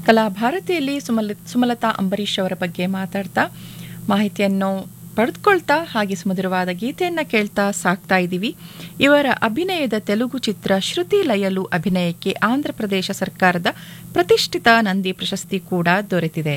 ಕಲಾ ಭಾರತಿಯಲ್ಲಿ ಸುಮಲ ಸುಮಲತಾ ಅಂಬರೀಷ್ ಅವರ ಬಗ್ಗೆ ಮಾತಾಡ್ತಾ ಮಾಹಿತಿಯನ್ನು ಪಡೆದುಕೊಳ್ತಾ ಹಾಗೆ ಸುಮಧುರವಾದ ಗೀತೆಯನ್ನು ಕೇಳ್ತಾ ಸಾಕ್ತಾ ಇದ್ದೀವಿ ಇವರ ಅಭಿನಯದ ತೆಲುಗು ಚಿತ್ರ ಶ್ರುತಿ ಲಯಲು ಅಭಿನಯಕ್ಕೆ ಆಂಧ್ರ ಪ್ರದೇಶ ಸರ್ಕಾರದ ಪ್ರತಿಷ್ಠಿತ ನಂದಿ ಪ್ರಶಸ್ತಿ ಕೂಡ ದೊರೆತಿದೆ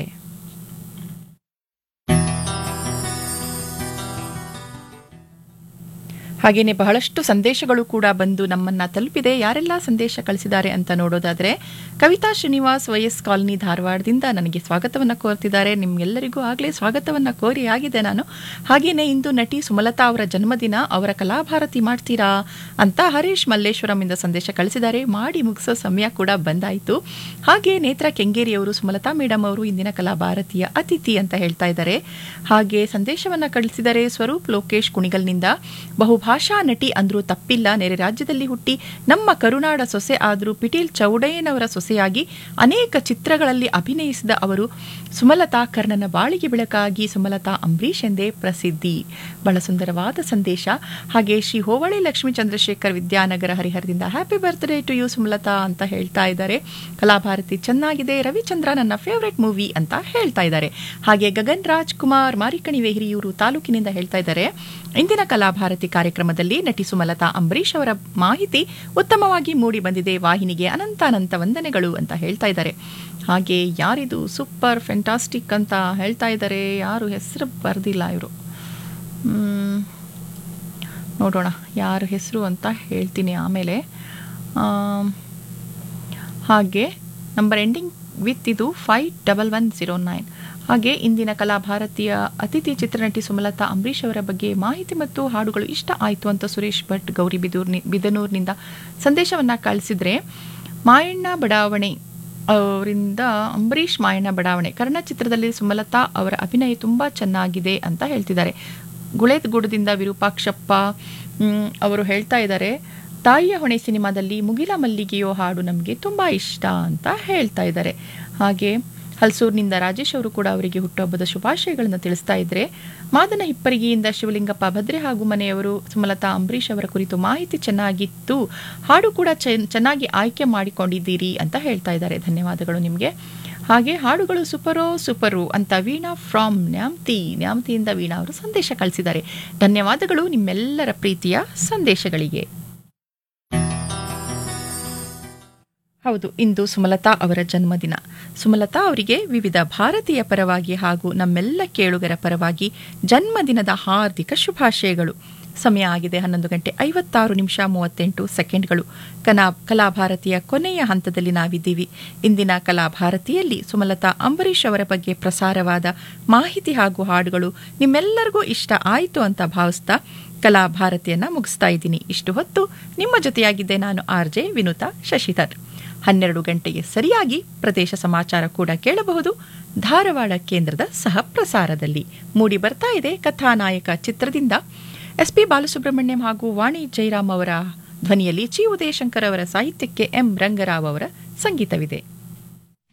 ಹಾಗೆಯೇ ಬಹಳಷ್ಟು ಸಂದೇಶಗಳು ಕೂಡ ಬಂದು ನಮ್ಮನ್ನ ತಲುಪಿದೆ ಯಾರೆಲ್ಲ ಸಂದೇಶ ಕಳಿಸಿದ್ದಾರೆ ಅಂತ ನೋಡೋದಾದ್ರೆ ಕವಿತಾ ಶ್ರೀನಿವಾಸ್ ವೈಎಸ್ ಕಾಲನಿ ಧಾರವಾಡದಿಂದ ನನಗೆ ಸ್ವಾಗತವನ್ನು ಕೋರ್ತಿದ್ದಾರೆ ನಿಮ್ಗೆಲ್ಲರಿಗೂ ಆಗಲೇ ಸ್ವಾಗತವನ್ನು ಕೋರಿ ಆಗಿದೆ ನಾನು ಹಾಗೆಯೇ ಇಂದು ನಟಿ ಸುಮಲತಾ ಅವರ ಜನ್ಮದಿನ ಅವರ ಕಲಾಭಾರತಿ ಮಾಡ್ತೀರಾ ಅಂತ ಹರೀಶ್ ಮಲ್ಲೇಶ್ವರಂ ಇಂದ ಸಂದೇಶ ಕಳಿಸಿದ್ದಾರೆ ಮಾಡಿ ಮುಗಿಸೋ ಸಮಯ ಕೂಡ ಬಂದಾಯಿತು ಹಾಗೆ ನೇತ್ರ ಕೆಂಗೇರಿ ಅವರು ಸುಮಲತಾ ಮೇಡಮ್ ಅವರು ಇಂದಿನ ಕಲಾಭಾರತಿಯ ಅತಿಥಿ ಅಂತ ಹೇಳ್ತಾ ಇದ್ದಾರೆ ಹಾಗೆ ಸಂದೇಶವನ್ನ ಕಳಿಸಿದರೆ ಸ್ವರೂಪ್ ಲೋಕೇಶ್ ಕುಣಿಗಲ್ನಿಂದ ಬಹುಭಾಷಾ ನಟಿ ಅಂದ್ರೂ ತಪ್ಪಿಲ್ಲ ನೆರೆ ರಾಜ್ಯದಲ್ಲಿ ಹುಟ್ಟಿ ನಮ್ಮ ಕರುನಾಡ ಸೊಸೆ ಆದರೂ ಪಿಟೀಲ್ ಚೌಡಯ್ಯನವರ ಸೊಸೆಯಾಗಿ ಅನೇಕ ಚಿತ್ರಗಳಲ್ಲಿ ಅಭಿನಯಿಸಿದ ಅವರು ಸುಮಲತಾ ಕರ್ಣನ ಬಾಳಿಗೆ ಬೆಳಕಾಗಿ ಸುಮಲತಾ ಅಂಬರೀಷ್ ಎಂದೇ ಪ್ರಸಿದ್ಧಿ ಬಹಳ ಸುಂದರವಾದ ಸಂದೇಶ ಹಾಗೆ ಶ್ರೀ ಹೋವಳಿ ಲಕ್ಷ್ಮೀ ಚಂದ್ರಶೇಖರ್ ವಿದ್ಯಾನಗರ ಹರಿಹರದಿಂದ happy birthday to you Sumalatha ಅಂತ ಹೇಳ್ತಾ ಇದ್ದಾರೆ ಕಲಾಭಾರತಿ ಚೆನ್ನಾಗಿದೆ ರವಿಚಂದ್ರ ನನ್ನ ಫೇವರೆಟ್ ಮೂವಿ ಅಂತ ಹೇಳ್ತಾ ಇದ್ದಾರೆ ಹಾಗೆ ಗಗನ್ ರಾಜ್ ಕುಮಾರ್ ಮಾರಿಕಣಿವೆ ಹಿರಿಯೂರು ತಾಲೂಕಿನಿಂದ ಹೇಳ್ತಾ ಇದ್ದಾರೆ ಇಂದಿನ ಕಲಾಭಾರತಿ ಕಾರ್ಯಕ್ರಮದಲ್ಲಿ ನಟಿ ಸುಮಲತಾ ಅಂಬರೀಷ್ ಅವರ ಮಾಹಿತಿ ಉತ್ತಮವಾಗಿ ಮೂಡಿ ಬಂದಿದೆ ವಾಹಿನಿಗೆ ಅನಂತ ಅನಂತ ವಂದನೆಗಳು ಅಂತ ಹೇಳ್ತಾ ಇದ್ದಾರೆ ಹಾಗೆ ಯಾರಿದು ಸೂಪರ್ ಫೆಂಟಾಸ್ಟಿಕ್ ಅಂತ ಹೇಳ್ತಾ ಇದ್ದಾರೆ ಯಾರು ಹೆಸರು ಬರೆದಿಲ್ಲ ಇವರು ನೋಡೋಣ ಯಾರ ಹೆಸರು ಅಂತ ಹೇಳ್ತೀನಿ ಆಮೇಲೆ ಆಮ್, ಹಾಗೆ ನಂಬರ್ ಎಂಡಿಂಗ್ ವಿತ್ ಇದು five double one zero nine ಹಾಗೆ ಇಂದಿನ ಕಲಾಭಾರತೀಯ ಅತಿಥಿ ಚಿತ್ರನಟಿ ಸುಮಲತಾ ಅಂಬರೀಷ್ ಅವರ ಬಗ್ಗೆ ಮಾಹಿತಿ ಮತ್ತು ಹಾಡುಗಳು ಇಷ್ಟ ಆಯಿತು ಅಂತ ಸುರೇಶ್ ಭಟ್ ಗೌರಿ ಬಿದೂರ್ನಿ ಬಿದನೂರಿನಿಂದ ಸಂದೇಶವನ್ನು ಕಳಿಸಿದ್ರೆ ಮಾಯಣ್ಣ ಬಡಾವಣೆ ಅವರಿಂದ ಅಂಬರೀಷ್ ಮಾಯಣ್ಣ ಬಡಾವಣೆ ಕರ್ಣ ಚಿತ್ರದಲ್ಲಿ ಸುಮಲತಾ ಅವರ ಅಭಿನಯ ತುಂಬ ಚೆನ್ನಾಗಿದೆ ಅಂತ ಹೇಳ್ತಿದ್ದಾರೆ ಗುಳೇದ್ಗೂಡದಿಂದ ವಿರೂಪಾಕ್ಷಪ್ಪ ಮ್, ಅವರು ಹೇಳ್ತಾ ಇದ್ದಾರೆ ತಾಯಿಯ ಹೊಣೆ ಸಿನಿಮಾದಲ್ಲಿ ಮುಗಿಲ ಮಲ್ಲಿಗೆಯೋ ಹಾಡು ನಮಗೆ ತುಂಬ ಇಷ್ಟ ಅಂತ ಹೇಳ್ತಾ ಇದ್ದಾರೆ ಹಾಗೆ ಹಲ್ಸೂರಿನಿಂದ ರಾಜೇಶ್ ಅವರು ಕೂಡ ಅವರಿಗೆ ಹುಟ್ಟುಹಬ್ಬದ ಶುಭಾಶಯಗಳನ್ನು ತಿಳಿಸ್ತಾ ಇದ್ರೆ ಮಾದನ ಹಿಪ್ಪರಿಗೆಯಿಂದ ಶಿವಲಿಂಗಪ್ಪ ಭದ್ರೆ ಹಾಗೂ ಮನೆಯವರು ಸುಮಲತಾ ಅಂಬರೀಷ್ ಅವರ ಕುರಿತು ಮಾಹಿತಿ ಚೆನ್ನಾಗಿತ್ತು ಹಾಡು ಕೂಡ ಚೆನ್- ಚೆನ್ನಾಗಿ ಆಯ್ಕೆ ಮಾಡಿಕೊಂಡಿದ್ದೀರಿ ಅಂತ ಹೇಳ್ತಾ ಇದ್ದಾರೆ ಧನ್ಯವಾದಗಳು ನಿಮಗೆ ಹಾಗೆ ಹಾಡುಗಳು ಸೂಪರೋ ಸೂಪರು ಅಂತ ವೀಣಾ ಫ್ರಾಮ್ ನ್ಯಾಮ್ತಿ ನ್ಯಾಮ್ತಿಯಿಂದ ವೀಣಾ ಅವರು ಸಂದೇಶ ಕಳಿಸಿದ್ದಾರೆ ಧನ್ಯವಾದಗಳು ನಿಮ್ಮೆಲ್ಲರ ಪ್ರೀತಿಯ ಸಂದೇಶಗಳಿಗೆ ಹೌದು ಇಂದು ಸುಮಲತಾ ಅವರ ಜನ್ಮದಿನ ಸುಮಲತಾ ಅವರಿಗೆ ವಿವಿಧ ಭಾರತೀಯ ಪರವಾಗಿ ಹಾಗೂ ನಮ್ಮೆಲ್ಲ ಕೇಳುಗರ ಪರವಾಗಿ ಜನ್ಮದಿನದ ಹಾರ್ದಿಕ ಶುಭಾಶಯಗಳು ಸಮಯ ಆಗಿದೆ ಹನ್ನೊಂದು ಗಂಟೆ ಐವತ್ತಾರು ನಿಮಿಷ ಮೂವತ್ತೆಂಟು ಸೆಕೆಂಡ್ಗಳು ಕನಾ ಕಲಾಭಾರತಿಯ ಕೊನೆಯ ಹಂತದಲ್ಲಿ ನಾವಿದ್ದೀವಿ ಇಂದಿನ ಕಲಾಭಾರತಿಯಲ್ಲಿ ಸುಮಲತಾ ಅಂಬರೀಷ್ ಅವರ ಬಗ್ಗೆ ಪ್ರಸಾರವಾದ ಮಾಹಿತಿ ಹಾಗೂ ಹಾಡುಗಳು ನಿಮ್ಮೆಲ್ಲರಿಗೂ ಇಷ್ಟ ಆಯಿತು ಅಂತ ಭಾವಿಸ್ತಾ ಕಲಾಭಾರತಿಯನ್ನ ಮುಗಿಸ್ತಾ ಇದ್ದೀನಿ ಇಷ್ಟು ಹೊತ್ತು ನಿಮ್ಮ ಜೊತೆಯಾಗಿದ್ದೆ ನಾನು ಆರ್ ಜೆ ವಿನುತಾ ಶಶಿಧರ್ ಹನ್ನೆರಡು ಗಂಟೆಗೆ ಸರಿಯಾಗಿ ಪ್ರದೇಶ ಸಮಾಚಾರ ಕೂಡ ಕೇಳಬಹುದು ಧಾರವಾಡ ಕೇಂದ್ರದ ಸಹ ಪ್ರಸಾರದಲ್ಲಿ ಮೂಡಿ ಬರ್ತಾ ಇದೆ ಕಥಾನಾಯಕ ಚಿತ್ರದಿಂದ ಎಸ್ ಪಿ ಬಾಲಸುಬ್ರಹ್ಮಣ್ಯಂ ಹಾಗೂ ವಾಣಿ ಜಯರಾಮ್ ಅವರ ಧ್ವನಿಯಲ್ಲಿ ಚಿ ಉದಯಶಂಕರ್ ಅವರ ಸಾಹಿತ್ಯಕ್ಕೆ ಎಂ ರಂಗರಾವ್ ಅವರ ಸಂಗೀತವಿದೆ